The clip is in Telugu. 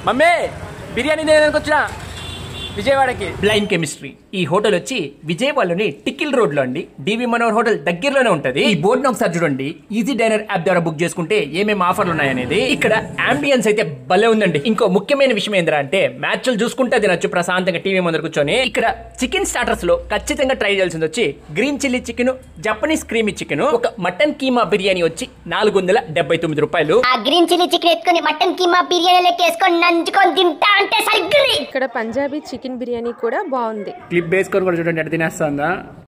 మమ్మీ బిర్యానీ తినడానికి వచ్చిన విజయవాడకి బ్లైండ్ కెమిస్ట్రీ ఈ హోటల్ వచ్చి విజయవాడలోని టికిల్ రోడ్ లో అండి డివి మనోహర్ హోటల్ దగ్గరలోనే ఉంటది ఈ బోర్డు ఒకసారి చూడండి ఈజీ డైనర్ యాప్ ద్వారా బుక్ చేసుకుంటే ఏమేమి ఆఫర్లు ఉన్నాయనేది ఇక్కడ అంబియన్స్ అయితే భలే ఉందండి ఇంకో ముఖ్యమైన విషయం ఏంద్రా అంటే మ్యాచ్లు చూసుకుంటే తినొచ్చు ప్రశాంతంగా టీవీ ముందర కూర్చొని ఇక్కడ చికెన్ స్టార్టర్స్ లో ఖచ్చితంగా ట్రై చేయాల్సింది వచ్చి green chilli chicken Japanese creamy chicken ఒక మటన్ కీమా బిర్యానీ వచ్చి నాలుగు వందల డెబ్బై తొమ్మిది రూపాయలు ఆ గ్రీన్ చిల్లీ చికెన్ ఎత్తుకొని మటన్ కీమా బిర్యానీ లెక్క వేసుకొని నంచుకొని తింటా అంటే సరిగ్గా ఇక్కడ పంజాబీ చికెన్ బిర్యానీ కూడా బాగుంది క్లిప్ వేసుకొని కూడా చూడండి ఎట్లా తినేస్తుందా